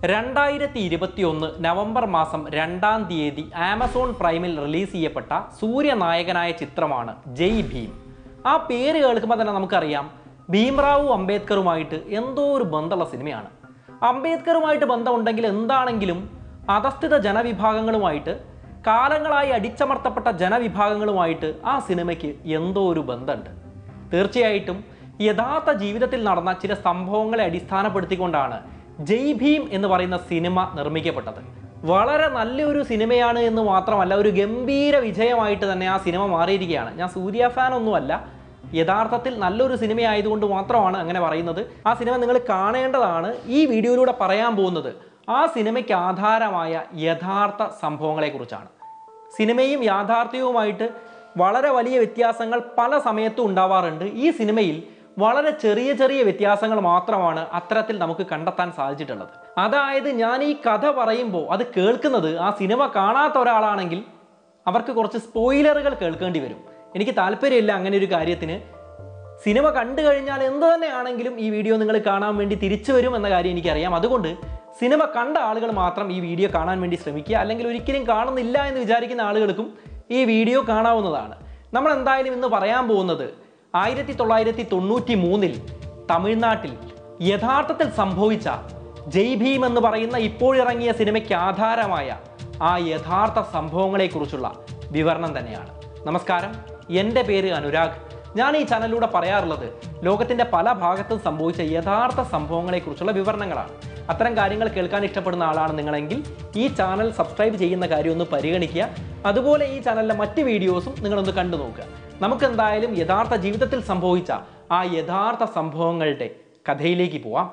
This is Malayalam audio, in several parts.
രണ്ടായിരത്തി ഇരുപത്തിയൊന്ന് നവംബർ മാസം രണ്ടാം തീയതി ആമസോൺ പ്രൈമിൽ റിലീസ് ചെയ്യപ്പെട്ട സൂര്യനായകനായ ചിത്രമാണ് ജയ് ഭീം ആ പേര് കേൾക്കുമ്പോൾ തന്നെ നമുക്കറിയാം ഭീംറാവു അംബേദ്കറുമായിട്ട് എന്തോ ഒരു ബന്ധമുള്ള സിനിമയാണ് അംബേദ്കറുമായിട്ട് ബന്ധമുണ്ടെങ്കിൽ എന്താണെങ്കിലും അധസ്ഥിത ജനവിഭാഗങ്ങളുമായിട്ട് കാലങ്ങളായി അടിച്ചമർത്തപ്പെട്ട ജനവിഭാഗങ്ങളുമായിട്ട് ആ സിനിമയ്ക്ക് എന്തോ ഒരു ബന്ധമുണ്ട് തീർച്ചയായിട്ടും യഥാർത്ഥ ജീവിതത്തിൽ നടന്ന ചില സംഭവങ്ങളെ അടിസ്ഥാനപ്പെടുത്തിക്കൊണ്ടാണ് ജയ് ഭീം എന്ന് പറയുന്ന സിനിമ നിർമ്മിക്കപ്പെട്ടത് വളരെ നല്ലൊരു സിനിമയാണ് എന്ന് മാത്രമല്ല ഒരു ഗംഭീര വിജയമായിട്ട് തന്നെ ആ സിനിമ മാറിയിരിക്കുകയാണ് ഞാൻ സൂര്യ ഫാൻ ഒന്നുമല്ല യഥാർത്ഥത്തിൽ നല്ലൊരു സിനിമയായതുകൊണ്ട് മാത്രമാണ് അങ്ങനെ പറയുന്നത് ആ സിനിമ നിങ്ങൾ കാണേണ്ടതാണ് ഈ വീഡിയോയിലൂടെ പറയാൻ പോകുന്നത് ആ സിനിമയ്ക്ക് ആധാരമായ യഥാർത്ഥ സംഭവങ്ങളെക്കുറിച്ചാണ് സിനിമയും യാഥാർത്ഥ്യവുമായിട്ട് വളരെ വലിയ വ്യത്യാസങ്ങൾ പല സമയത്തും ഉണ്ടാവാറുണ്ട് ഈ സിനിമയിൽ വളരെ ചെറിയ ചെറിയ വ്യത്യാസങ്ങൾ മാത്രമാണ് അത്തരത്തിൽ നമുക്ക് കണ്ടെത്താൻ സാധിച്ചിട്ടുള്ളത് അതായത് ഞാൻ ഈ കഥ പറയുമ്പോൾ അത് കേൾക്കുന്നത് ആ സിനിമ കാണാത്ത ഒരാളാണെങ്കിൽ അവർക്ക് കുറച്ച് സ്പോയിലറുകൾ കേൾക്കേണ്ടി വരും എനിക്ക് താല്പര്യമില്ല അങ്ങനെ ഒരു കാര്യത്തിന് സിനിമ കണ്ടു കഴിഞ്ഞാൽ എന്ത് തന്നെയാണെങ്കിലും ഈ വീഡിയോ നിങ്ങൾ കാണാൻ വേണ്ടി തിരിച്ചു വരും എന്ന കാര്യം എനിക്കറിയാം അതുകൊണ്ട് സിനിമ കണ്ട ആളുകൾ മാത്രം ഈ വീഡിയോ കാണാൻ വേണ്ടി ശ്രമിക്കുക അല്ലെങ്കിൽ ഒരിക്കലും കാണുന്നില്ല എന്ന് വിചാരിക്കുന്ന ആളുകൾക്കും ഈ വീഡിയോ കാണാവുന്നതാണ് നമ്മൾ എന്തായാലും ഇന്ന് പറയാൻ പോകുന്നത് ആയിരത്തി തൊള്ളായിരത്തി തൊണ്ണൂറ്റി മൂന്നിൽ തമിഴ്നാട്ടിൽ യഥാർത്ഥത്തിൽ സംഭവിച്ച ജയ് ഭീം എന്ന് പറയുന്ന ഇപ്പോഴിറങ്ങിയ സിനിമയ്ക്ക് ആധാരമായ ആ യഥാർത്ഥ സംഭവങ്ങളെക്കുറിച്ചുള്ള വിവരണം തന്നെയാണ് നമസ്കാരം എൻ്റെ പേര് അനുരാഗ് ഞാൻ ഈ ചാനലിലൂടെ പറയാറുള്ളത് ലോകത്തിൻ്റെ പല ഭാഗത്തും സംഭവിച്ച യഥാർത്ഥ സംഭവങ്ങളെക്കുറിച്ചുള്ള വിവരണങ്ങളാണ് അത്തരം കാര്യങ്ങൾ കേൾക്കാൻ ഇഷ്ടപ്പെടുന്ന ആളാണ് നിങ്ങളെങ്കിൽ ഈ ചാനൽ സബ്സ്ക്രൈബ് ചെയ്യുന്ന കാര്യം ഒന്ന് പരിഗണിക്കുക അതുപോലെ ഈ ചാനലിലെ മറ്റ് വീഡിയോസും നിങ്ങളൊന്ന് കണ്ടു നോക്കുക നമുക്ക് എന്തായാലും യഥാർത്ഥ ജീവിതത്തിൽ സംഭവിച്ച ആ യഥാർത്ഥ സംഭവങ്ങളുടെ കഥയിലേക്ക് പോവാം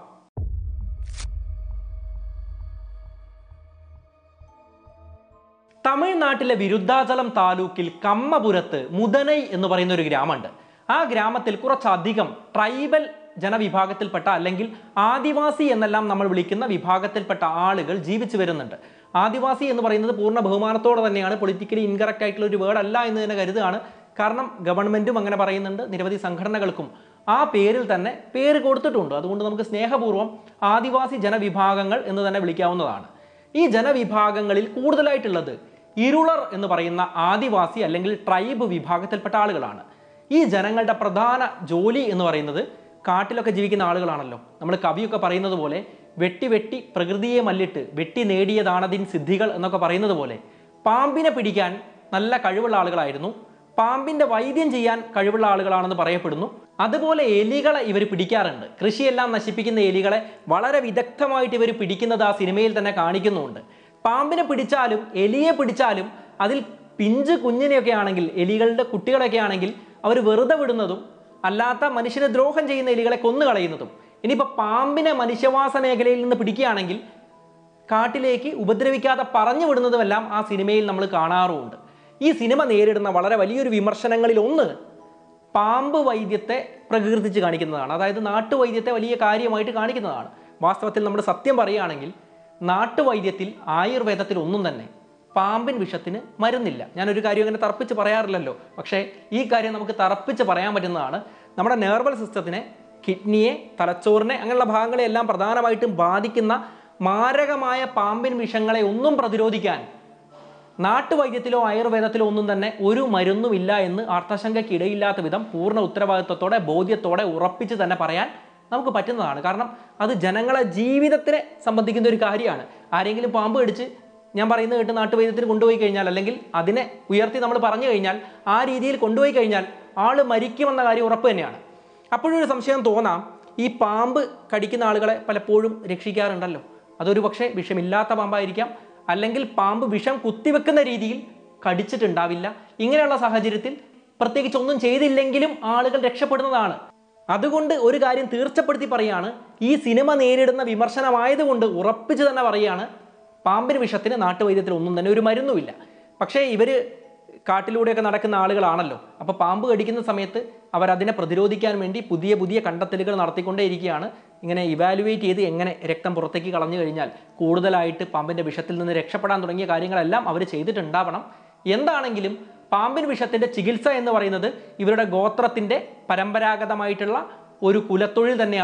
തമിഴ്നാട്ടിലെ വിരുദ്ധാചലം താലൂക്കിൽ കമ്മപുരത്ത് മുതനൈ എന്ന് പറയുന്ന ഒരു ഗ്രാമമുണ്ട് ആ ഗ്രാമത്തിൽ കുറച്ചധികം ട്രൈബൽ ജനവിഭാഗത്തിൽപ്പെട്ട അല്ലെങ്കിൽ ആദിവാസി എന്നെല്ലാം നമ്മൾ വിളിക്കുന്ന വിഭാഗത്തിൽപ്പെട്ട ആളുകൾ ജീവിച്ചു വരുന്നുണ്ട് ആദിവാസി എന്ന് പറയുന്നത് പൂർണ്ണ ബഹുമാനത്തോടെ തന്നെയാണ് പൊളിറ്റിക്കലി ഇൻകറക്റ്റ് ആയിട്ടുള്ള ഒരു വേർഡ് അല്ല എന്ന് തന്നെ കരുതുകയാണ് കാരണം ഗവൺമെന്റും അങ്ങനെ പറയുന്നുണ്ട് നിരവധി സംഘടനകൾക്കും ആ പേരിൽ തന്നെ പേര് കൊടുത്തിട്ടുണ്ട് അതുകൊണ്ട് നമുക്ക് സ്നേഹപൂർവ്വം ആദിവാസി ജനവിഭാഗങ്ങൾ എന്ന് തന്നെ വിളിക്കാവുന്നതാണ് ഈ ജനവിഭാഗങ്ങളിൽ കൂടുതലായിട്ടുള്ളത് ഇരുളർ എന്ന് പറയുന്ന ആദിവാസി അല്ലെങ്കിൽ ട്രൈബ് വിഭാഗത്തിൽപ്പെട്ട ആളുകളാണ് ഈ ജനങ്ങളുടെ പ്രധാന ജോലി എന്ന് പറയുന്നത് കാട്ടിലൊക്കെ ജീവിക്കുന്ന ആളുകളാണല്ലോ നമ്മൾ കവിയൊക്കെ പറയുന്നത് പോലെ വെട്ടി വെട്ടി പ്രകൃതിയെ മല്ലിട്ട് വെട്ടി നേടിയതാണതിൻ സിദ്ധികൾ എന്നൊക്കെ പറയുന്നത് പോലെ പാമ്പിനെ പിടിക്കാൻ നല്ല കഴിവുള്ള ആളുകളായിരുന്നു പാമ്പിന്റെ വൈദ്യം ചെയ്യാൻ കഴിവുള്ള ആളുകളാണെന്ന് പറയപ്പെടുന്നു അതുപോലെ എലികളെ ഇവർ പിടിക്കാറുണ്ട് കൃഷിയെല്ലാം നശിപ്പിക്കുന്ന എലികളെ വളരെ വിദഗ്ധമായിട്ട് ഇവർ പിടിക്കുന്നത് ആ സിനിമയിൽ തന്നെ കാണിക്കുന്നുണ്ട് പാമ്പിനെ പിടിച്ചാലും എലിയെ പിടിച്ചാലും അതിൽ പിഞ്ച് കുഞ്ഞിനെയൊക്കെ ആണെങ്കിൽ എലികളുടെ കുട്ടികളൊക്കെ ആണെങ്കിൽ അവർ വെറുതെ വിടുന്നതും അല്ലാത്ത മനുഷ്യന് ദ്രോഹം ചെയ്യുന്ന എലികളെ കൊന്നു കളയുന്നതും ഇനിയിപ്പോൾ പാമ്പിനെ മനുഷ്യവാസ മേഖലയിൽ നിന്ന് പിടിക്കുകയാണെങ്കിൽ കാട്ടിലേക്ക് ഉപദ്രവിക്കാതെ പറഞ്ഞു വിടുന്നതുമെല്ലാം ആ സിനിമയിൽ നമ്മൾ കാണാറുമുണ്ട് ഈ സിനിമ നേരിടുന്ന വളരെ വലിയൊരു വിമർശനങ്ങളിൽ ഒന്ന് പാമ്പ് വൈദ്യത്തെ പ്രകീർത്തിച്ച് കാണിക്കുന്നതാണ് അതായത് നാട്ടുവൈദ്യത്തെ വലിയ കാര്യമായിട്ട് കാണിക്കുന്നതാണ് വാസ്തവത്തിൽ നമ്മൾ സത്യം പറയുകയാണെങ്കിൽ നാട്ടുവൈദ്യത്തിൽ ആയുർവേദത്തിൽ ഒന്നും തന്നെ പാമ്പിൻ വിഷത്തിന് മരുന്നില്ല ഞാനൊരു കാര്യം അങ്ങനെ തറപ്പിച്ച് പറയാറില്ലല്ലോ പക്ഷേ ഈ കാര്യം നമുക്ക് തറപ്പിച്ച് പറയാൻ പറ്റുന്നതാണ് നമ്മുടെ നെർവൽ സിസ്റ്റത്തിനെ കിഡ്നിയെ തലച്ചോറിനെ അങ്ങനെയുള്ള ഭാഗങ്ങളെ എല്ലാം പ്രധാനമായിട്ടും ബാധിക്കുന്ന മാരകമായ പാമ്പിൻ വിഷങ്ങളെ ഒന്നും പ്രതിരോധിക്കാൻ നാട്ടുവൈദ്യത്തിലോ ആയുർവേദത്തിലോ ഒന്നും തന്നെ ഒരു മരുന്നുമില്ല എന്ന് അർത്ഥശങ്കയ്ക്ക് ഇടയില്ലാത്ത വിധം പൂർണ്ണ ഉത്തരവാദിത്വത്തോടെ ബോധ്യത്തോടെ ഉറപ്പിച്ച് തന്നെ പറയാൻ നമുക്ക് പറ്റുന്നതാണ് കാരണം അത് ജനങ്ങളെ ജീവിതത്തിനെ സംബന്ധിക്കുന്ന ഒരു കാര്യമാണ് ആരെങ്കിലും പാമ്പ് കടിച്ച് ഞാൻ പറയുന്നത് കേട്ട് നാട്ടുവൈദ്യത്തിന് കൊണ്ടുപോയി കഴിഞ്ഞാൽ അല്ലെങ്കിൽ അതിനെ ഉയർത്തി നമ്മൾ പറഞ്ഞു കഴിഞ്ഞാൽ ആ രീതിയിൽ കൊണ്ടുപോയി കഴിഞ്ഞാൽ ആള് മരിക്കുമെന്ന കാര്യം ഉറപ്പ് തന്നെയാണ് അപ്പോഴൊരു സംശയം തോന്നാം ഈ പാമ്പ് കടിക്കുന്ന ആളുകളെ പലപ്പോഴും രക്ഷിക്കാറുണ്ടല്ലോ അതൊരു പക്ഷേ വിഷമില്ലാത്ത പാമ്പായിരിക്കാം അല്ലെങ്കിൽ പാമ്പ് വിഷം കുത്തിവെക്കുന്ന രീതിയിൽ കടിച്ചിട്ടുണ്ടാവില്ല ഇങ്ങനെയുള്ള സാഹചര്യത്തിൽ പ്രത്യേകിച്ച് ഒന്നും ചെയ്തില്ലെങ്കിലും ആളുകൾ രക്ഷപ്പെടുന്നതാണ് അതുകൊണ്ട് ഒരു കാര്യം തീർച്ചപ്പെടുത്തി പറയാണ് ഈ സിനിമ നേരിടുന്ന വിമർശനമായതുകൊണ്ട് ഉറപ്പിച്ച് തന്നെ പറയാണ് പാമ്പിന് വിഷത്തിന് നാട്ടുവൈദ്യത്തിൽ ഒന്നും തന്നെ ഒരു മരുന്നുമില്ല പക്ഷേ ഇവർ കാട്ടിലൂടെയൊക്കെ നടക്കുന്ന ആളുകളാണല്ലോ അപ്പോൾ പാമ്പ് കടിക്കുന്ന സമയത്ത് അവരതിനെ പ്രതിരോധിക്കാൻ വേണ്ടി പുതിയ പുതിയ കണ്ടെത്തലുകൾ നടത്തിക്കൊണ്ടേയിരിക്കുകയാണ് ഇങ്ങനെ ഇവാലുവേറ്റ് ചെയ്ത് എങ്ങനെ രക്തം പുറത്തേക്ക് കളഞ്ഞു കഴിഞ്ഞാൽ കൂടുതലായിട്ട് പാമ്പിൻ്റെ വിഷത്തിൽ നിന്ന് രക്ഷപ്പെടാൻ തുടങ്ങിയ കാര്യങ്ങളെല്ലാം അവർ ചെയ്തിട്ടുണ്ടാവണം എന്താണെങ്കിലും പാമ്പിൻ വിഷത്തിൻ്റെ ചികിത്സ എന്ന് പറയുന്നത് ഇവരുടെ ഗോത്രത്തിൻ്റെ പരമ്പരാഗതമായിട്ടുള്ള ഒരു കുലത്തൊഴിൽ തന്നെയാണ്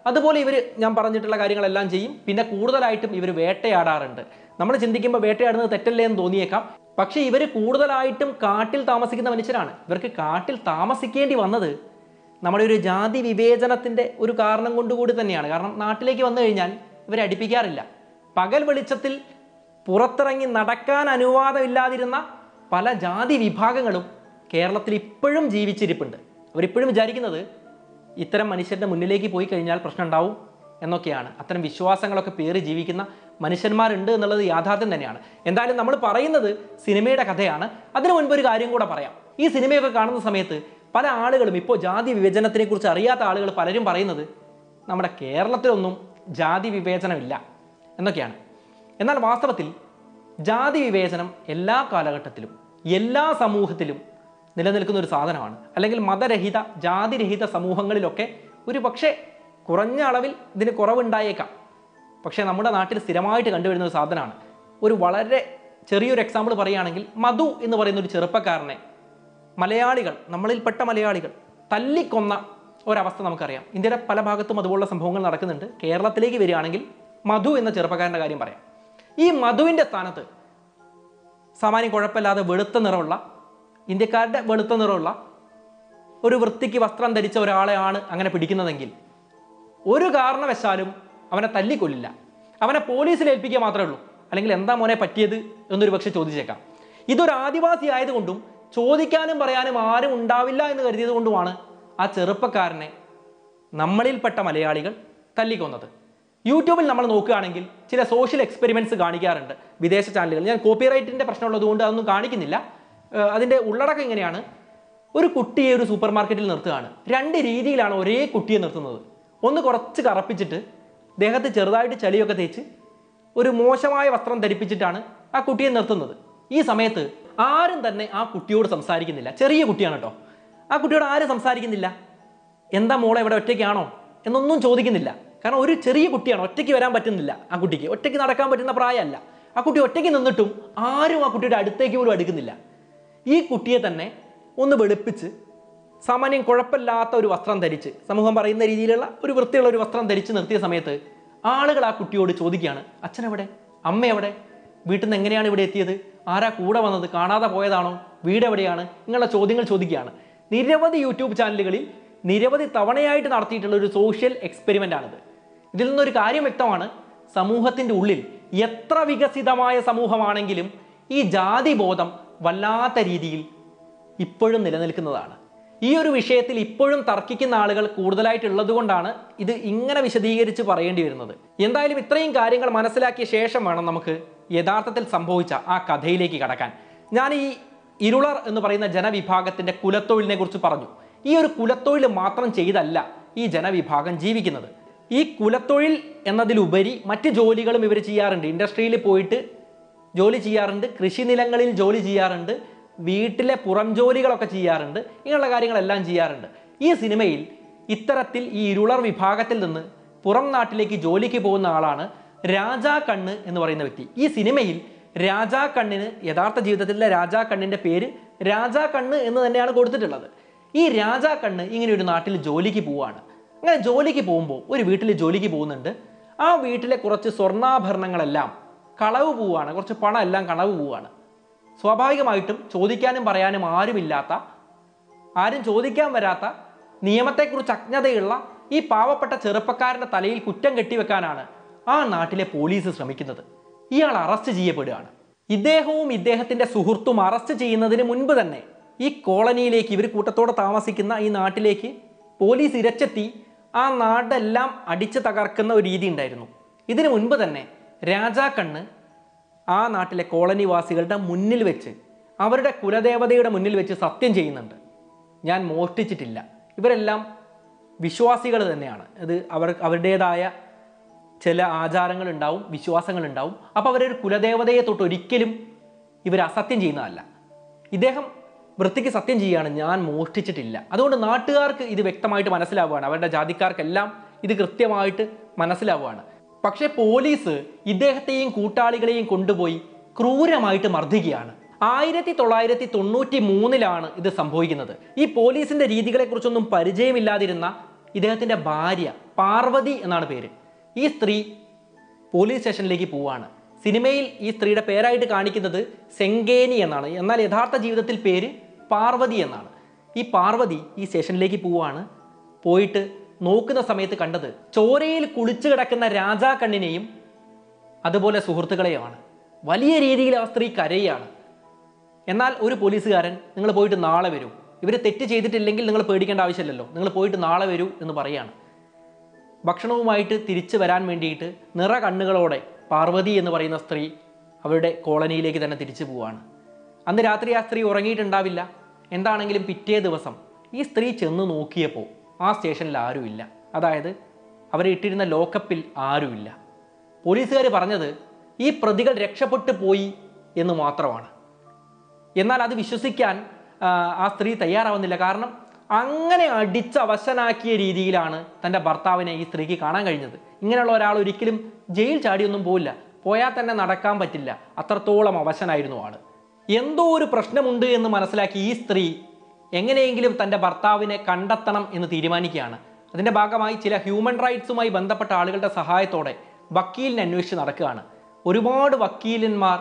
അതുപോലെ ഇവർ ഞാൻ പറഞ്ഞിട്ടുള്ള കാര്യങ്ങളെല്ലാം ചെയ്യും പിന്നെ കൂടുതലായിട്ടും ഇവർ വേട്ടയാടാറുണ്ട് നമ്മൾ ചിന്തിക്കുമ്പോൾ വേട്ടയാടുന്നത് തെറ്റല്ലേ എന്ന് തോന്നിയേക്കാം പക്ഷേ ഇവർ കൂടുതലായിട്ടും കാട്ടിൽ താമസിക്കുന്ന മനുഷ്യരാണ് ഇവർക്ക് കാട്ടിൽ താമസിക്കേണ്ടി വന്നത് നമ്മുടെ ഒരു ജാതി വിവേചനത്തിൻ്റെ ഒരു കാരണം കൊണ്ടുകൂടി തന്നെയാണ് കാരണം നാട്ടിലേക്ക് വന്നു കഴിഞ്ഞാൽ ഇവരെ അടുപ്പിക്കാറില്ല പകൽ വെളിച്ചത്തിൽ പുറത്തിറങ്ങി നടക്കാൻ അനുവാദമില്ലാതിരുന്ന പല ജാതി വിഭാഗങ്ങളും കേരളത്തിൽ ഇപ്പോഴും ജീവിച്ചിരിപ്പുണ്ട് അവരിപ്പോഴും വിചാരിക്കുന്നത് ഇത്തരം മനുഷ്യരുടെ മുന്നിലേക്ക് പോയി കഴിഞ്ഞാൽ പ്രശ്നം ഉണ്ടാവും എന്നൊക്കെയാണ് അത്തരം വിശ്വാസങ്ങളൊക്കെ പേറി ജീവിക്കുന്ന മനുഷ്യന്മാരുണ്ട് എന്നുള്ളത് യാഥാർത്ഥ്യം തന്നെയാണ് എന്തായാലും നമ്മൾ പറയുന്നത് സിനിമയുടെ കഥയാണ് അതിനു മുൻപ് ഒരു കാര്യം കൂടെ പറയാം ഈ സിനിമയൊക്കെ കാണുന്ന സമയത്ത് പല ആളുകളും ഇപ്പോൾ ജാതി വിവേചനത്തിനെ കുറിച്ച് അറിയാത്ത ആളുകൾ പലരും പറയുന്നത് നമ്മുടെ കേരളത്തിലൊന്നും ജാതി വിവേചനമില്ല എന്നൊക്കെയാണ് എന്നാൽ വാസ്തവത്തിൽ ജാതി വിവേചനം എല്ലാ കാലഘട്ടത്തിലും എല്ലാ സമൂഹത്തിലും നിലനിൽക്കുന്ന ഒരു സാധനമാണ് അല്ലെങ്കിൽ മതരഹിത ജാതിരഹിത സമൂഹങ്ങളിലൊക്കെ ഒരു പക്ഷേ കുറഞ്ഞ അളവിൽ ഇതിന് കുറവുണ്ടായേക്കാം പക്ഷേ നമ്മുടെ നാട്ടിൽ സ്ഥിരമായിട്ട് കണ്ടുവരുന്ന ഒരു സാധനമാണ് ഒരു വളരെ ചെറിയൊരു എക്സാമ്പിൾ പറയുകയാണെങ്കിൽ മധു എന്ന് പറയുന്ന ഒരു ചെറുപ്പക്കാരനെ മലയാളികൾ നമ്മളിൽപ്പെട്ട മലയാളികൾ തല്ലിക്കൊന്ന ഒരവസ്ഥ നമുക്കറിയാം ഇന്ത്യയുടെ പല ഭാഗത്തും അതുപോലുള്ള സംഭവങ്ങൾ നടക്കുന്നുണ്ട് കേരളത്തിലേക്ക് വരികയാണെങ്കിൽ മധു എന്ന ചെറുപ്പക്കാരൻ്റെ കാര്യം പറയാം ഈ മധുവിൻ്റെ സ്ഥാനത്ത് സാമാന്യം കുഴപ്പമില്ലാതെ വെളുത്ത നിറമുള്ള ഇന്ത്യക്കാരുടെ വെളുത്ത നിറമുള്ള ഒരു വൃത്തിക്ക് വസ്ത്രം ധരിച്ച ഒരാളെയാണ് അങ്ങനെ പിടിക്കുന്നതെങ്കിൽ ഒരു കാരണവശാലും അവനെ തല്ലിക്കൊല്ലില്ല അവനെ പോലീസിൽ ഏൽപ്പിക്കുക മാത്രമേ ഉള്ളൂ അല്ലെങ്കിൽ എന്താ മോനെ പറ്റിയത് എന്നൊരു പക്ഷെ ചോദിച്ചേക്കാം ഇതൊരു ആദിവാസി ആയതുകൊണ്ടും ചോദിക്കാനും പറയാനും ആരും ഉണ്ടാവില്ല എന്ന് കരുതിയത് കൊണ്ടുമാണ് ആ ചെറുപ്പക്കാരനെ നമ്മളിൽപ്പെട്ട മലയാളികൾ തല്ലിക്കൊന്നത് യൂട്യൂബിൽ നമ്മൾ നോക്കുകയാണെങ്കിൽ ചില സോഷ്യൽ എക്സ്പെരിമെന്റ്സ് കാണിക്കാറുണ്ട് വിദേശ ചാനലുകൾ ഞാൻ കോപ്പിറൈറ്റിന്റെ പ്രശ്നമുള്ളത് കൊണ്ട് അതൊന്നും കാണിക്കുന്നില്ല ഏഹ് അതിന്റെ ഉള്ളടക്കം ഇങ്ങനെയാണ് ഒരു കുട്ടിയെ ഒരു സൂപ്പർ മാർക്കറ്റിൽ നിർത്തുകയാണ് രണ്ട് രീതിയിലാണ് ഒരേ കുട്ടിയെ നിർത്തുന്നത് ഒന്ന് കുറച്ച് കറപ്പിച്ചിട്ട് ദേഹത്ത് ചെറുതായിട്ട് ചളിയൊക്കെ തേച്ച് ഒരു മോശമായ വസ്ത്രം ധരിപ്പിച്ചിട്ടാണ് ആ കുട്ടിയെ നിർത്തുന്നത് ഈ സമയത്ത് ആരും തന്നെ ആ കുട്ടിയോട് സംസാരിക്കുന്നില്ല ചെറിയ കുട്ടിയാണ് കേട്ടോ ആ കുട്ടിയോട് ആരും സംസാരിക്കുന്നില്ല എന്താ മോളെ ഇവിടെ ഒറ്റയ്ക്കാണോ എന്നൊന്നും ചോദിക്കുന്നില്ല കാരണം ഒരു ചെറിയ കുട്ടിയാണ് ഒറ്റയ്ക്ക് വരാൻ പറ്റുന്നില്ല ആ കുട്ടിക്ക് ഒറ്റയ്ക്ക് നടക്കാൻ പറ്റുന്ന പ്രായമല്ല ആ കുട്ടി ഒറ്റയ്ക്ക് നിന്നിട്ടും ആരും ആ കുട്ടിയുടെ അടുത്തേക്ക് പോലും അടുക്കുന്നില്ല ഈ കുട്ടിയെ തന്നെ ഒന്ന് വെളുപ്പിച്ച് സാമാന്യം കുഴപ്പമില്ലാത്ത ഒരു വസ്ത്രം ധരിച്ച് സമൂഹം പറയുന്ന രീതിയിലുള്ള ഒരു വൃത്തിയുള്ള ഒരു വസ്ത്രം ധരിച്ച് നിർത്തിയ സമയത്ത് ആളുകൾ ആ കുട്ടിയോട് ചോദിക്കുകയാണ് അച്ഛൻ എവിടെ അമ്മ എവിടെ വീട്ടിൽ നിന്ന് എങ്ങനെയാണ് ഇവിടെ എത്തിയത് ആരാ കൂടെ വന്നത് കാണാതെ പോയതാണോ വീട് എവിടെയാണ് ഇങ്ങനെയുള്ള ചോദ്യങ്ങൾ ചോദിക്കുകയാണ് നിരവധി യൂട്യൂബ് ചാനലുകളിൽ നിരവധി തവണയായിട്ട് നടത്തിയിട്ടുള്ള ഒരു സോഷ്യൽ എക്സ്പെരിമെൻ്റ് ആണിത് ഇതിൽ നിന്നൊരു കാര്യം വ്യക്തമാണ് സമൂഹത്തിൻ്റെ ഉള്ളിൽ എത്ര വികസിതമായ സമൂഹമാണെങ്കിലും ഈ ജാതി ബോധം വല്ലാത്ത രീതിയിൽ ഇപ്പോഴും നിലനിൽക്കുന്നതാണ് ഈ ഒരു വിഷയത്തിൽ ഇപ്പോഴും തർക്കിക്കുന്ന ആളുകൾ കൂടുതലായിട്ടുള്ളത് കൊണ്ടാണ് ഇത് ഇങ്ങനെ വിശദീകരിച്ച് പറയേണ്ടി വരുന്നത് എന്തായാലും ഇത്രയും കാര്യങ്ങൾ മനസ്സിലാക്കിയ ശേഷം വേണം നമുക്ക് യഥാർത്ഥത്തിൽ സംഭവിച്ച ആ കഥയിലേക്ക് കടക്കാൻ ഞാൻ ഈ ഇരുളർ എന്ന് പറയുന്ന ജനവിഭാഗത്തിന്റെ കുലത്തൊഴിലിനെ കുറിച്ച് പറഞ്ഞു ഈ ഒരു കുലത്തൊഴിൽ മാത്രം ചെയ്തല്ല ഈ ജനവിഭാഗം ജീവിക്കുന്നത് ഈ കുലത്തൊഴിൽ എന്നതിലുപരി മറ്റ് ജോലികളും ഇവർ ചെയ്യാറുണ്ട് ഇൻഡസ്ട്രിയിൽ പോയിട്ട് ജോലി ചെയ്യാറുണ്ട് കൃഷി നിലങ്ങളിൽ ജോലി ചെയ്യാറുണ്ട് വീട്ടിലെ പുറം ജോലികളൊക്കെ ചെയ്യാറുണ്ട് ഇങ്ങനെയുള്ള കാര്യങ്ങളെല്ലാം ചെയ്യാറുണ്ട് ഈ സിനിമയിൽ ഇത്തരത്തിൽ ഈ ഇരുളർ വിഭാഗത്തിൽ നിന്ന് പുറം നാട്ടിലേക്ക് ജോലിക്ക് പോകുന്ന ആളാണ് രാജാ കണ്ണ് എന്ന് പറയുന്ന വ്യക്തി ഈ സിനിമയിൽ രാജാ കണ്ണിന് യഥാർത്ഥ ജീവിതത്തിലെ രാജാ കണ്ണിന്റെ പേര് രാജാ കണ്ണ് എന്ന് തന്നെയാണ് കൊടുത്തിട്ടുള്ളത് ഈ രാജാ കണ്ണ് ഇങ്ങനെ ഒരു നാട്ടിൽ ജോലിക്ക് പോവാണ് അങ്ങനെ ജോലിക്ക് പോകുമ്പോൾ ഒരു വീട്ടിൽ ജോലിക്ക് പോകുന്നുണ്ട് ആ വീട്ടിലെ കുറച്ച് സ്വർണ്ണാഭരണങ്ങളെല്ലാം കളവ് പോവാണ് കുറച്ച് പണം എല്ലാം കളവ് പോവാണ് സ്വാഭാവികമായിട്ടും ചോദിക്കാനും പറയാനും ആരുമില്ലാത്ത ആരും ചോദിക്കാൻ വരാത്ത നിയമത്തെക്കുറിച്ച് അജ്ഞതയുള്ള ഈ പാവപ്പെട്ട ചെറുപ്പക്കാരന്റെ തലയിൽ കുറ്റം കെട്ടിവെക്കാനാണ് ആ നാട്ടിലെ പോലീസ് ശ്രമിക്കുന്നത് ഇയാൾ അറസ്റ്റ് ചെയ്യപ്പെടുകയാണ് ഇദ്ദേഹവും ഇദ്ദേഹത്തിന്റെ സുഹൃത്തും അറസ്റ്റ് ചെയ്യുന്നതിന് മുൻപ് തന്നെ ഈ കോളനിയിലേക്ക് ഇവർ കൂട്ടത്തോടെ താമസിക്കുന്ന ഈ നാട്ടിലേക്ക് പോലീസ് ഇരച്ചെത്തി ആ നാടെല്ലാം അടിച്ചു തകർക്കുന്ന ഒരു രീതി ഉണ്ടായിരുന്നു ഇതിനു മുൻപ് തന്നെ രാജാക്കണ്ണ് ആ നാട്ടിലെ കോളനിവാസികളുടെ മുന്നിൽ വെച്ച് അവരുടെ കുലദേവതയുടെ മുന്നിൽ വെച്ച് സത്യം ചെയ്യുന്നുണ്ട് ഞാൻ മോഷ്ടിച്ചിട്ടില്ല ഇവരെല്ലാം വിശ്വാസികൾ തന്നെയാണ് അത് അവർ അവരുടേതായ ചില ആചാരങ്ങളുണ്ടാവും വിശ്വാസങ്ങളുണ്ടാവും അപ്പോൾ അവരൊരു കുലദേവതയെ തൊട്ട് ഒരിക്കലും ഇവർ അസത്യം ചെയ്യുന്നതല്ല ഇദ്ദേഹം വൃത്തിക്ക് സത്യം ചെയ്യുകയാണ് ഞാൻ മോഷ്ടിച്ചിട്ടില്ല അതുകൊണ്ട് നാട്ടുകാർക്ക് ഇത് വ്യക്തമായിട്ട് മനസ്സിലാവുകയാണ് അവരുടെ ജാതിക്കാർക്കെല്ലാം ഇത് കൃത്യമായിട്ട് മനസ്സിലാവുകയാണ് പക്ഷേ പോലീസ് ഇദ്ദേഹത്തെയും കൂട്ടാളികളെയും കൊണ്ടുപോയി ക്രൂരമായിട്ട് മർദ്ദിക്കുകയാണ് ആയിരത്തി തൊള്ളായിരത്തി തൊണ്ണൂറ്റി മൂന്നിലാണ് ഇത് സംഭവിക്കുന്നത് ഈ പോലീസിന്റെ രീതികളെക്കുറിച്ചൊന്നും പരിചയമില്ലാതിരുന്ന ഇദ്ദേഹത്തിൻ്റെ ഭാര്യ പാർവതി എന്നാണ് പേര് ഈ സ്ത്രീ പോലീസ് സ്റ്റേഷനിലേക്ക് പോവാണ് സിനിമയിൽ ഈ സ്ത്രീയുടെ പേരായിട്ട് കാണിക്കുന്നത് സെങ്കേനി എന്നാണ് എന്നാൽ യഥാർത്ഥ ജീവിതത്തിൽ പേര് പാർവതി എന്നാണ് ഈ പാർവതി ഈ സ്റ്റേഷനിലേക്ക് പോവാണ് പോയിട്ട് നോക്കുന്ന സമയത്ത് കണ്ടത് ചോരയിൽ കുളിച്ചു കിടക്കുന്ന രാജാക്കണ്ണിനെയും അതുപോലെ സുഹൃത്തുക്കളെയുമാണ് വലിയ രീതിയിൽ ആ സ്ത്രീ കരയാണ് എന്നാൽ ഒരു പോലീസുകാരൻ നിങ്ങൾ പോയിട്ട് നാളെ വരൂ ഇവർ തെറ്റ് ചെയ്തിട്ടില്ലെങ്കിൽ നിങ്ങൾ പേടിക്കേണ്ട ആവശ്യമില്ലല്ലോ നിങ്ങൾ പോയിട്ട് നാളെ വരൂ എന്ന് പറയാണ് ഭക്ഷണവുമായിട്ട് തിരിച്ചു വരാൻ വേണ്ടിയിട്ട് നിറ കണ്ണുകളോടെ പാർവതി എന്ന് പറയുന്ന സ്ത്രീ അവരുടെ കോളനിയിലേക്ക് തന്നെ തിരിച്ചു പോവാണ് അന്ന് രാത്രി ആ സ്ത്രീ ഉറങ്ങിയിട്ടുണ്ടാവില്ല എന്താണെങ്കിലും പിറ്റേ ദിവസം ഈ സ്ത്രീ ചെന്ന് നോക്കിയപ്പോൾ ആ സ്റ്റേഷനിൽ ആരുമില്ല അതായത് അവരെ ഇട്ടിരുന്ന ലോക്കപ്പിൽ ആരുമില്ല പോലീസുകാർ പറഞ്ഞത് ഈ പ്രതികൾ രക്ഷപ്പെട്ടു പോയി എന്ന് മാത്രമാണ് എന്നാൽ അത് വിശ്വസിക്കാൻ ആ, ആ സ്ത്രീ തയ്യാറാവുന്നില്ല കാരണം അങ്ങനെ അടിച്ച് അവശനാക്കിയ രീതിയിലാണ് തൻ്റെ ഭർത്താവിനെ ഈ സ്ത്രീക്ക് കാണാൻ കഴിഞ്ഞത് ഇങ്ങനെയുള്ള ഒരാൾ ഒരിക്കലും ജയിൽ ചാടിയൊന്നും പോയില്ല പോയാൽ തന്നെ നടക്കാൻ പറ്റില്ല അത്രത്തോളം അവശനായിരുന്നു ആള് എന്തോ ഒരു പ്രശ്നമുണ്ട് എന്ന് മനസ്സിലാക്കി ഈ സ്ത്രീ എങ്ങനെയെങ്കിലും തൻ്റെ ഭർത്താവിനെ കണ്ടെത്തണം എന്ന് തീരുമാനിക്കുകയാണ് അതിൻ്റെ ഭാഗമായി ചില ഹ്യൂമൻ റൈറ്റ്സുമായി ബന്ധപ്പെട്ട ആളുകളുടെ സഹായത്തോടെ വക്കീലിനെ അന്വേഷിച്ച് നടക്കുകയാണ് ഒരുപാട് വക്കീലന്മാർ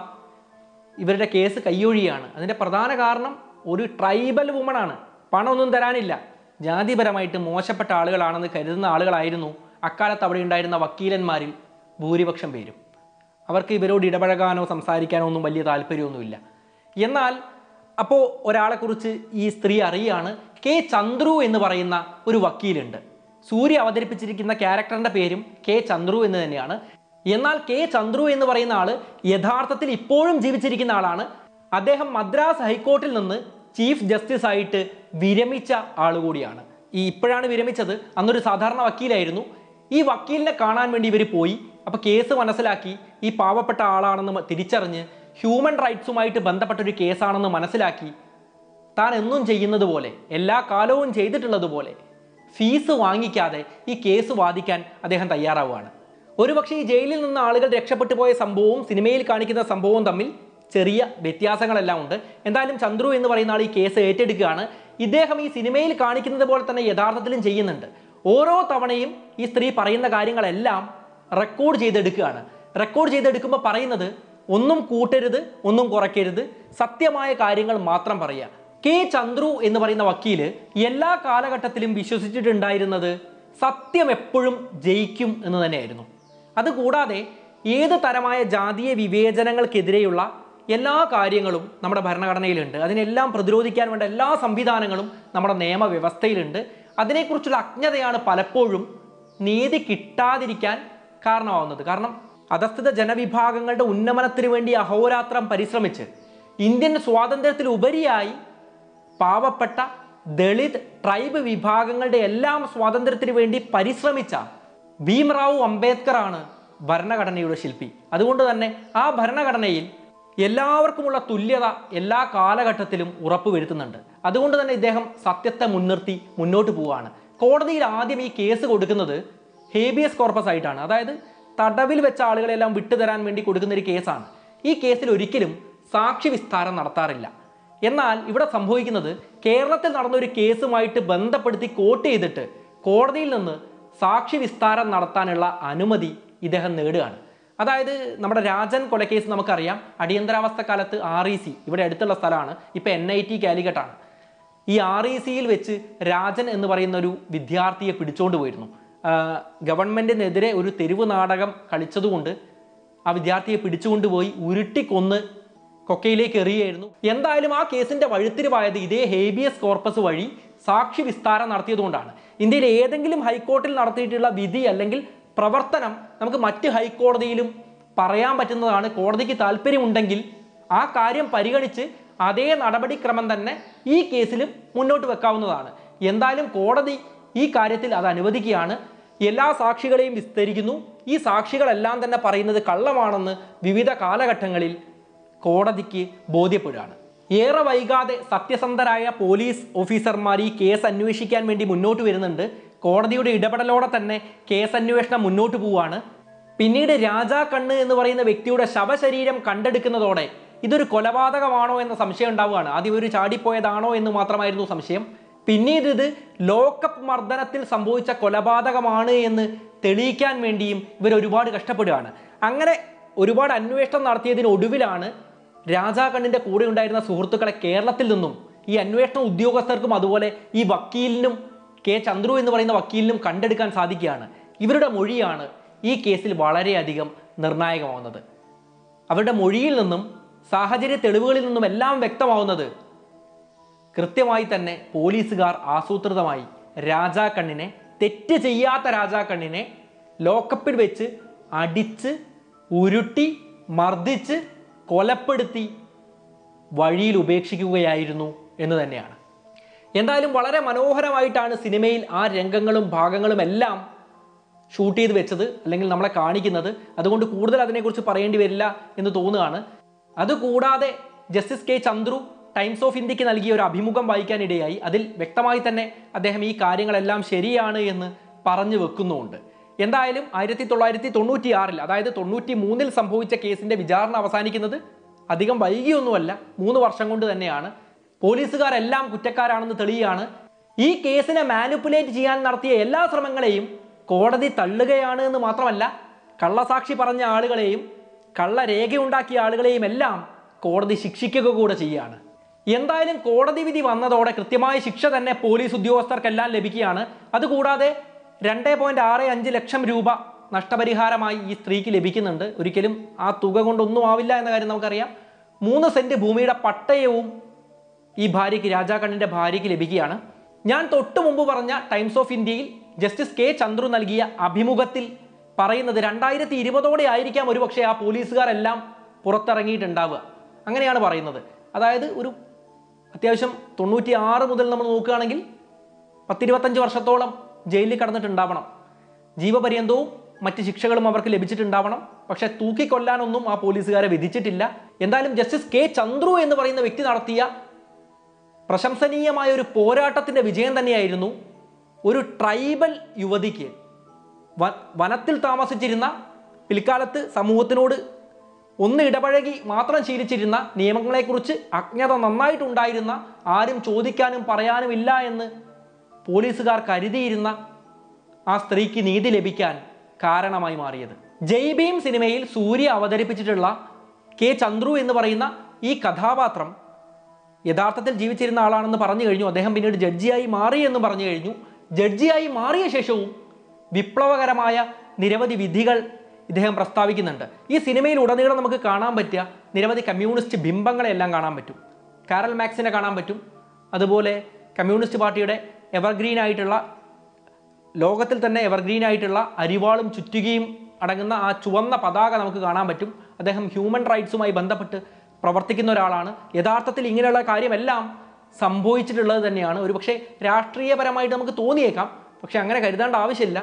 ഇവരുടെ കേസ് കയ്യൊഴിയാണ് അതിൻ്റെ പ്രധാന കാരണം ഒരു ട്രൈബൽ വുമണാണ് പണമൊന്നും തരാനില്ല ജാതിപരമായിട്ട് മോശപ്പെട്ട ആളുകളാണെന്ന് കരുതുന്ന ആളുകളായിരുന്നു അക്കാലത്ത് അവിടെ ഉണ്ടായിരുന്ന വക്കീലന്മാരിൽ ഭൂരിപക്ഷം പേരും അവർക്ക് ഇവരോട് ഇടപഴകാനോ സംസാരിക്കാനോ ഒന്നും വലിയ താല്പര്യമൊന്നുമില്ല എന്നാൽ അപ്പോൾ ഒരാളെക്കുറിച്ച് ഈ സ്ത്രീ അറിയാണ് കെ ചന്ദ്രു എന്ന് പറയുന്ന ഒരു വക്കീലുണ്ട് സൂര്യ അവതരിപ്പിച്ചിരിക്കുന്ന ക്യാരക്ടറിന്റെ പേരും കെ ചന്ദ്രു എന്ന് തന്നെയാണ് എന്നാൽ കെ ചന്ദ്രു എന്ന് പറയുന്ന ആള് യഥാർത്ഥത്തിൽ ഇപ്പോഴും ജീവിച്ചിരിക്കുന്ന ആളാണ് അദ്ദേഹം മദ്രാസ് ഹൈക്കോർട്ടിൽ നിന്ന് ചീഫ് ജസ്റ്റിസ് ആയിട്ട് വിരമിച്ച ആൾ കൂടിയാണ് ഈ ഇപ്പോഴാണ് വിരമിച്ചത് അന്നൊരു സാധാരണ വക്കീലായിരുന്നു ഈ വക്കീലിനെ കാണാൻ വേണ്ടി ഇവർ പോയി അപ്പൊ കേസ് മനസ്സിലാക്കി ഈ പാവപ്പെട്ട ആളാണെന്ന് മ- തിരിച്ചറിഞ്ഞ് ഹ്യൂമൻ റൈറ്റ്സുമായിട്ട് ബന്ധപ്പെട്ട ഒരു കേസാണെന്ന് മനസ്സിലാക്കി താൻ എന്നും ചെയ്യുന്നത് പോലെ എല്ലാ കാലവും ചെയ്തിട്ടുള്ളത് ഫീസ് വാങ്ങിക്കാതെ ഈ കേസ് വാദിക്കാൻ അദ്ദേഹം തയ്യാറാവുകയാണ് ഒരുപക്ഷെ ഈ ജയിലിൽ നിന്ന് ആളുകൾ രക്ഷപ്പെട്ടു പോയ സംഭവവും സിനിമയിൽ കാണിക്കുന്ന സംഭവവും തമ്മിൽ ചെറിയ വ്യത്യാസങ്ങളെല്ലാം ഉണ്ട് എന്തായാലും ചന്ദ്രു എന്ന് പറയുന്ന ആൾ ഈ കേസ് ഏറ്റെടുക്കുകയാണ് ഇദ്ദേഹം ഈ സിനിമയിൽ കാണിക്കുന്നത് പോലെ തന്നെ യഥാർത്ഥത്തിലും ചെയ്യുന്നുണ്ട് ഓരോ തവണയും ഈ സ്ത്രീ പറയുന്ന കാര്യങ്ങളെല്ലാം റെക്കോർഡ് ചെയ്തെടുക്കുകയാണ് റെക്കോർഡ് ചെയ്തെടുക്കുമ്പോൾ പറയുന്നത് ഒന്നും കൂട്ടരുത് ഒന്നും കുറയ്ക്കരുത് സത്യമായ കാര്യങ്ങൾ മാത്രം പറയുക കെ ചന്ദ്രു എന്ന് പറയുന്ന വക്കീല് എല്ലാ കാലഘട്ടത്തിലും വിശ്വസിച്ചിട്ടുണ്ടായിരുന്നത് സത്യം എപ്പോഴും ജയിക്കും എന്ന് തന്നെയായിരുന്നു അതുകൂടാതെ ഏത് തരമായ ജാതീയ വിവേചനങ്ങൾക്കെതിരെയുള്ള എല്ലാ കാര്യങ്ങളും നമ്മുടെ ഭരണഘടനയിലുണ്ട് അതിനെല്ലാം പ്രതിരോധിക്കാൻ വേണ്ട എല്ലാ സംവിധാനങ്ങളും നമ്മുടെ നിയമവ്യവസ്ഥയിലുണ്ട് അതിനെക്കുറിച്ചുള്ള അജ്ഞതയാണ് പലപ്പോഴും നീതി കിട്ടാതിരിക്കാൻ കാരണമാവുന്നത് കാരണം അധസ്ഥിത ജനവിഭാഗങ്ങളുടെ ഉന്നമനത്തിന് വേണ്ടി അഹോരാത്രം പരിശ്രമിച്ച് ഇന്ത്യൻ സ്വാതന്ത്ര്യത്തിൽ ഉപരിയായി പാവപ്പെട്ട ദളിത് ട്രൈബ് വിഭാഗങ്ങളുടെ എല്ലാം സ്വാതന്ത്ര്യത്തിന് വേണ്ടി പരിശ്രമിച്ച ഭീംറാവു അംബേദ്കർ ആണ് ഭരണഘടനയുടെ ശില്പി അതുകൊണ്ട് തന്നെ ആ ഭരണഘടനയിൽ എല്ലാവർക്കുമുള്ള തുല്യത എല്ലാ കാലഘട്ടത്തിലും ഉറപ്പുവരുത്തുന്നുണ്ട് അതുകൊണ്ട് തന്നെ ഇദ്ദേഹം സത്യത്തെ മുൻനിർത്തി മുന്നോട്ട് പോവുകയാണ് കോടതിയിൽ ആദ്യം ഈ കേസ് കൊടുക്കുന്നത് ഹേബിയസ് കോർപ്പസ് ആയിട്ടാണ് അതായത് തടവിൽ വെച്ച ആളുകളെല്ലാം വിട്ടുതരാൻ വേണ്ടി കൊടുക്കുന്ന ഒരു കേസാണ് ഈ കേസിൽ ഒരിക്കലും സാക്ഷി വിസ്താരം നടത്താറില്ല എന്നാൽ ഇവിടെ സംഭവിക്കുന്നത് കേരളത്തിൽ നടന്ന ഒരു കേസുമായിട്ട് ബന്ധപ്പെടുത്തി കോട്ട് ചെയ്തിട്ട് കോടതിയിൽ നിന്ന് സാക്ഷി വിസ്താരം നടത്താനുള്ള അനുമതി ഇദ്ദേഹം നേടുകയാണ് അതായത് നമ്മുടെ രാജൻ കൊലക്കേസ് നമുക്കറിയാം അടിയന്തരാവസ്ഥ കാലത്ത് ആർ ഇ സി ഇവിടെ അടുത്തുള്ള സ്ഥലമാണ് ഇപ്പം എൻ ഐ ടി കാലിക്കട്ടാണ് ഈ ആർ ഇ സിയിൽ വെച്ച് രാജൻ എന്ന് പറയുന്ന ഒരു വിദ്യാർത്ഥിയെ പിടിച്ചോണ്ട് പോയിരുന്നു ആ, ഗവൺമെന്റിനെതിരെ ഒരു തെരുവ് നാടകം കളിച്ചതുകൊണ്ട് ആ വിദ്യാർത്ഥിയെ പിടിച്ചുകൊണ്ടുപോയി ഉരുട്ടിക്കൊന്ന് കൊക്കയിലേക്ക് എറിയായിരുന്നു എന്തായാലും ആ കേസിന്റെ വഴുത്തിരിവായത് ഇതേ ഹേബിയസ് കോർപ്പസ് വഴി സാക്ഷി വിസ്താരം നടത്തിയതുകൊണ്ടാണ് ഇന്ത്യയിൽ ഏതെങ്കിലും ഹൈക്കോർട്ടിൽ നടത്തിയിട്ടുള്ള വിധി അല്ലെങ്കിൽ പ്രവർത്തനം നമുക്ക് മറ്റ് ഹൈക്കോടതിയിലും പറയാൻ പറ്റുന്നതാണ് കോടതിക്ക് താല്പര്യമുണ്ടെങ്കിൽ ആ കാര്യം പരിഗണിച്ച് അതേ നടപടിക്രമം തന്നെ ഈ കേസിലും മുന്നോട്ട് വെക്കാവുന്നതാണ് എന്തായാലും കോടതി ഈ കാര്യത്തിൽ അത് അനുവദിക്കുകയാണ് എല്ലാ സാക്ഷികളെയും വിസ്തരിക്കുന്നു ഈ സാക്ഷികളെല്ലാം തന്നെ പറയുന്നത് കള്ളമാണെന്ന് വിവിധ കാലഘട്ടങ്ങളിൽ കോടതിക്ക് ബോധ്യപ്പെടുകയാണ് ഏറെ വൈകാതെ സത്യസന്ധരായ പോലീസ് ഓഫീസർമാർ ഈ കേസ് അന്വേഷിക്കാൻ വേണ്ടി മുന്നോട്ട് വരുന്നുണ്ട് കോടതിയുടെ ഇടപെടലോടെ തന്നെ കേസ് അന്വേഷണം മുന്നോട്ട് പോവുകയാണ് പിന്നീട് രാജാ കണ്ണ് എന്ന് പറയുന്ന വ്യക്തിയുടെ ശവശരീരം കണ്ടെടുക്കുന്നതോടെ ഇതൊരു കൊലപാതകമാണോ എന്ന സംശയം ഉണ്ടാവുകയാണ് ആദ്യം ഒരു ചാടിപ്പോയതാണോ എന്ന് മാത്രമായിരുന്നു സംശയം പിന്നീട് ഇത് ലോക്കപ്പ് മർദ്ദനത്തിൽ സംഭവിച്ച കൊലപാതകമാണ് എന്ന് തെളിയിക്കാൻ വേണ്ടിയും ഇവർ ഒരുപാട് കഷ്ടപ്പെടുകയാണ് അങ്ങനെ ഒരുപാട് അന്വേഷണം നടത്തിയതിന് ഒടുവിലാണ് രാജാ കണ്ണിന്റെ കൂടെ ഉണ്ടായിരുന്ന സുഹൃത്തുക്കളെ കേരളത്തിൽ നിന്നും ഈ അന്വേഷണ ഉദ്യോഗസ്ഥർക്കും അതുപോലെ ഈ വക്കീലിനും കെ ചന്ദ്രു എന്ന് പറയുന്ന വക്കീലിനും കണ്ടെടുക്കാൻ സാധിക്കുകയാണ് ഇവരുടെ മൊഴിയാണ് ഈ കേസിൽ വളരെയധികം നിർണായകമാവുന്നത് അവരുടെ മൊഴിയിൽ നിന്നും സാഹചര്യ തെളിവുകളിൽ നിന്നും എല്ലാം വ്യക്തമാവുന്നത് കൃത്യമായി തന്നെ പോലീസുകാർ ആസൂത്രിതമായി രാജാക്കണ്ണിനെ തെറ്റ് ചെയ്യാത്ത രാജാക്കണ്ണിനെ ലോക്കപ്പിൽ വെച്ച് അടിച്ച് ഉരുട്ടി മർദ്ദിച്ച് കൊലപ്പെടുത്തി വഴിയിൽ ഉപേക്ഷിക്കുകയായിരുന്നു എന്ന് തന്നെയാണ് എന്തായാലും വളരെ മനോഹരമായിട്ടാണ് സിനിമയിൽ ആ രംഗങ്ങളും ഭാഗങ്ങളും എല്ലാം ഷൂട്ട് ചെയ്ത് വെച്ചത് അല്ലെങ്കിൽ നമ്മളെ കാണിക്കുന്നത് അതുകൊണ്ട് കൂടുതൽ അതിനെക്കുറിച്ച് പറയേണ്ടി വരില്ല എന്ന് തോന്നുകയാണ് അതുകൂടാതെ justice K Chandru Times of ഇന്ത്യക്ക് നൽകിയ ഒരു അഭിമുഖം വായിക്കാനിടയായി അതിൽ വ്യക്തമായി തന്നെ അദ്ദേഹം ഈ കാര്യങ്ങളെല്ലാം ശരിയാണ് എന്ന് പറഞ്ഞു വെക്കുന്നുമുണ്ട് എന്തായാലും ആയിരത്തി തൊള്ളായിരത്തി തൊണ്ണൂറ്റി ആറിൽ അതായത് തൊണ്ണൂറ്റി മൂന്നിൽ സംഭവിച്ച കേസിന്റെ വിചാരണ അവസാനിക്കുന്നത് അധികം വൈകിയൊന്നുമല്ല മൂന്ന് വർഷം കൊണ്ട് തന്നെയാണ് പോലീസുകാരെല്ലാം കുറ്റക്കാരാണെന്ന് തെളിയുകയാണ് ഈ കേസിനെ മാനിപ്പുലേറ്റ് ചെയ്യാൻ നടത്തിയ എല്ലാ ശ്രമങ്ങളെയും കോടതി തള്ളുകയാണ് എന്ന് മാത്രമല്ല കള്ളസാക്ഷി പറഞ്ഞ ആളുകളെയും കള്ളരേഖയുണ്ടാക്കിയ ആളുകളെയും എല്ലാം കോടതി ശിക്ഷിക്കുക കൂടെ ചെയ്യുകയാണ് എന്തായാലും കോടതി വിധി വന്നതോടെ കൃത്യമായ ശിക്ഷ തന്നെ പോലീസ് ഉദ്യോഗസ്ഥർക്കെല്ലാം ലഭിക്കുകയാണ് അതുകൂടാതെ രണ്ട് പോയിന്റ് ആറ് അഞ്ച് ലക്ഷം രൂപ നഷ്ടപരിഹാരമായി ഈ സ്ത്രീക്ക് ലഭിക്കുന്നുണ്ട് ഒരിക്കലും ആ തുക കൊണ്ടൊന്നും ആവില്ല എന്ന കാര്യം നമുക്കറിയാം മൂന്ന് സെന്റ് ഭൂമിയുടെ പട്ടയവും ഈ ഭാര്യയ്ക്ക് രാജാക്കണ്ണിന്റെ ഭാര്യയ്ക്ക് ലഭിക്കുകയാണ് ഞാൻ തൊട്ടു മുമ്പ് പറഞ്ഞ ടൈംസ് ഓഫ് ഇന്ത്യയിൽ ജസ്റ്റിസ് കെ ചന്ദ്രു നൽകിയ അഭിമുഖത്തിൽ പറയുന്നത് രണ്ടായിരത്തി ഇരുപതോടെ ആയിരിക്കാം ഒരുപക്ഷെ ആ പോലീസുകാരെല്ലാം പുറത്തിറങ്ങിയിട്ടുണ്ടാവുക അങ്ങനെയാണ് പറയുന്നത് അതായത് ഒരു അത്യാവശ്യം തൊണ്ണൂറ്റി ആറ് മുതൽ നമ്മൾ നോക്കുകയാണെങ്കിൽ പത്തിരുപത്തഞ്ച് വർഷത്തോളം ജയിലിൽ കടന്നിട്ടുണ്ടാവണം ജീവപര്യന്തവും മറ്റ് ശിക്ഷകളും അവർക്ക് ലഭിച്ചിട്ടുണ്ടാവണം പക്ഷെ തൂക്കിക്കൊല്ലാനൊന്നും ആ പോലീസുകാരെ വിധിച്ചിട്ടില്ല എന്തായാലും ജസ്റ്റിസ് കെ ചന്ദ്രു എന്ന് പറയുന്ന വ്യക്തി നടത്തിയ പ്രശംസനീയമായ ഒരു പോരാട്ടത്തിന്റെ വിജയം തന്നെയായിരുന്നു ഒരു ട്രൈബൽ യുവതിക്ക് വ- വനത്തിൽ താമസിച്ചിരുന്ന പിൽക്കാലത്ത് സമൂഹത്തിനോട് ഒന്ന് ഇടപഴകി മാത്രം ശീലിച്ചിരുന്ന നിയമങ്ങളെക്കുറിച്ച് അജ്ഞത നന്നായിട്ടുണ്ടായിരുന്ന ആരും ചോദിക്കാനും പറയാനും ഇല്ല എന്ന് പോലീസുകാർ കരുതിയിരുന്ന ആ സ്ത്രീക്ക് നീതി ലഭിക്കാൻ കാരണമായി മാറിയത് ജയ് ഭീം സിനിമയിൽ സൂര്യ അവതരിപ്പിച്ചിട്ടുള്ള കെ ചന്ദ്രു എന്ന് പറയുന്ന ഈ കഥാപാത്രം യഥാർത്ഥത്തിൽ ജീവിച്ചിരുന്ന ആളാണെന്ന് പറഞ്ഞു കഴിഞ്ഞു അദ്ദേഹം പിന്നീട് ജഡ്ജിയായി മാറി എന്ന് പറഞ്ഞു കഴിഞ്ഞു ജഡ്ജിയായി മാറിയ ശേഷവും വിപ്ലവകരമായ നിരവധി വിധികൾ ഇദ്ദേഹം പ്രസ്താവിക്കുന്നുണ്ട് ഈ സിനിമയിൽ ഉടനീളം നമുക്ക് കാണാൻ പറ്റിയ നിരവധി കമ്മ്യൂണിസ്റ്റ് ബിംബങ്ങളെല്ലാം കാണാൻ പറ്റും കാരൽ മാക്സിനെ കാണാൻ പറ്റും അതുപോലെ കമ്മ്യൂണിസ്റ്റ് പാർട്ടിയുടെ എവർഗ്രീൻ ആയിട്ടുള്ള ലോകത്തിൽ തന്നെ എവർഗ്രീൻ ആയിട്ടുള്ള അരിവാളും ചുറ്റുകയും അടങ്ങുന്ന ആ ചുവന്ന പതാക നമുക്ക് കാണാൻ പറ്റും അദ്ദേഹം ഹ്യൂമൻ റൈറ്റ്സുമായി ബന്ധപ്പെട്ട് പ്രവർത്തിക്കുന്ന ഒരാളാണ് യഥാർത്ഥത്തിൽ ഇങ്ങനെയുള്ള കാര്യമെല്ലാം സംഭവിച്ചിട്ടുള്ളത് തന്നെയാണ് ഒരുപക്ഷെ രാഷ്ട്രീയപരമായിട്ട് നമുക്ക് തോന്നിയേക്കാം പക്ഷെ അങ്ങനെ കരുതേണ്ട ആവശ്യമില്ല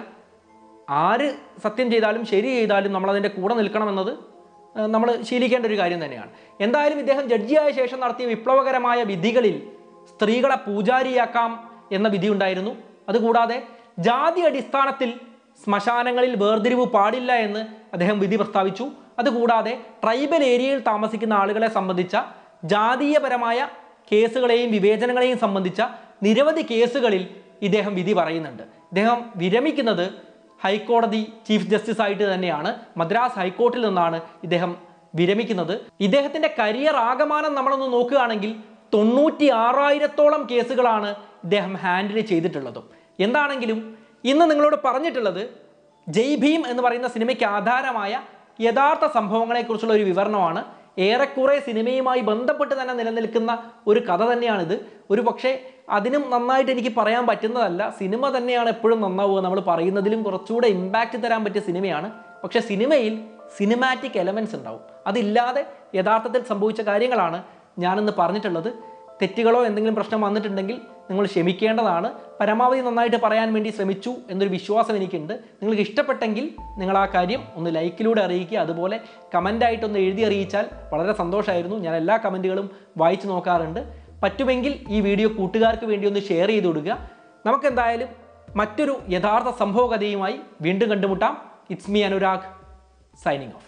ആര് സത്യം ചെയ്താലും ശരി ചെയ്താലും നമ്മൾ അതിൻ്റെ കൂടെ നിൽക്കണമെന്നത് നമ്മൾ ശീലിക്കേണ്ട ഒരു കാര്യം തന്നെയാണ് എന്തായാലും ഇദ്ദേഹം ജഡ്ജിയായ ശേഷം നടത്തിയ വിപ്ലവകരമായ വിധികളിൽ സ്ത്രീകളെ പൂജാരിയാക്കാം എന്ന വിധി ഉണ്ടായിരുന്നു അതുകൂടാതെ ജാതി അടിസ്ഥാനത്തിൽ ശ്മശാനങ്ങളിൽ വേർതിരിവ് പാടില്ല എന്ന് അദ്ദേഹം വിധി പ്രസ്താവിച്ചു അതുകൂടാതെ ട്രൈബൽ ഏരിയയിൽ താമസിക്കുന്ന ആളുകളെ സംബന്ധിച്ച ജാതീയപരമായ കേസുകളെയും വിവേചനങ്ങളെയും സംബന്ധിച്ച നിരവധി കേസുകളിൽ ഇദ്ദേഹം വിധി പറയുന്നുണ്ട് ഇദ്ദേഹം വിരമിക്കുന്നത് ഹൈക്കോടതി ചീഫ് ജസ്റ്റിസ് ആയിട്ട് തന്നെയാണ് മദ്രാസ് ഹൈക്കോർട്ടിൽ നിന്നാണ് ഇദ്ദേഹം വിരമിക്കുന്നത് ഇദ്ദേഹത്തിന്റെ കരിയർ ആകമാനം നമ്മളൊന്ന് നോക്കുകയാണെങ്കിൽ തൊണ്ണൂറ്റി ആറായിരത്തോളം കേസുകളാണ് ഇദ്ദേഹം ഹാൻഡിൽ ചെയ്തിട്ടുള്ളതും എന്താണെങ്കിലും ഇന്ന് നിങ്ങളോട് പറഞ്ഞിട്ടുള്ളത് ജയ് ഭീം എന്ന് പറയുന്ന സിനിമയ്ക്ക് ആധാരമായ യഥാർത്ഥ സംഭവങ്ങളെക്കുറിച്ചുള്ള ഒരു വിവരണമാണ് ഏറെക്കുറെ സിനിമയുമായി ബന്ധപ്പെട്ട് തന്നെ നിലനിൽക്കുന്ന ഒരു കഥ തന്നെയാണിത് ഒരു പക്ഷേ അതിനും നന്നായിട്ട് എനിക്ക് പറയാൻ പറ്റുന്നതല്ല സിനിമ തന്നെയാണ് എപ്പോഴും നന്നാവുക നമ്മൾ പറയുന്നതിലും കുറച്ചുകൂടെ ഇമ്പാക്റ്റ് തരാൻ പറ്റിയ സിനിമയാണ് പക്ഷേ സിനിമയിൽ സിനിമാറ്റിക് എലമെൻസ് ഉണ്ടാവും അതില്ലാതെ യഥാർത്ഥത്തിൽ സംഭവിച്ച കാര്യങ്ങളാണ് ഞാനിന്ന് പറഞ്ഞിട്ടുള്ളത് തെറ്റുകളോ എന്തെങ്കിലും പ്രശ്നം വന്നിട്ടുണ്ടെങ്കിൽ നിങ്ങൾ ക്ഷമിക്കേണ്ടതാണ് പരമാവധി നന്നായിട്ട് പറയാൻ വേണ്ടി ശ്രമിച്ചു എന്നൊരു വിശ്വാസം എനിക്കുണ്ട് നിങ്ങൾക്ക് ഇഷ്ടപ്പെട്ടെങ്കിൽ നിങ്ങൾ ആ കാര്യം ഒന്ന് ലൈക്കിലൂടെ അറിയിക്കുക അതുപോലെ കമൻ്റായിട്ടൊന്ന് എഴുതി അറിയിച്ചാൽ വളരെ സന്തോഷമായിരുന്നു ഞാൻ എല്ലാ കമൻറ്റുകളും വായിച്ചു നോക്കാറുണ്ട് പറ്റുമെങ്കിൽ ഈ വീഡിയോ കൂട്ടുകാർക്ക് വേണ്ടി ഒന്ന് ഷെയർ ചെയ്ത് കൊടുക്കുക നമുക്കെന്തായാലും മറ്റൊരു യഥാർത്ഥ സംഭവ കഥയുമായി വീണ്ടും കണ്ടുമുട്ടാം it's me Anurag signing of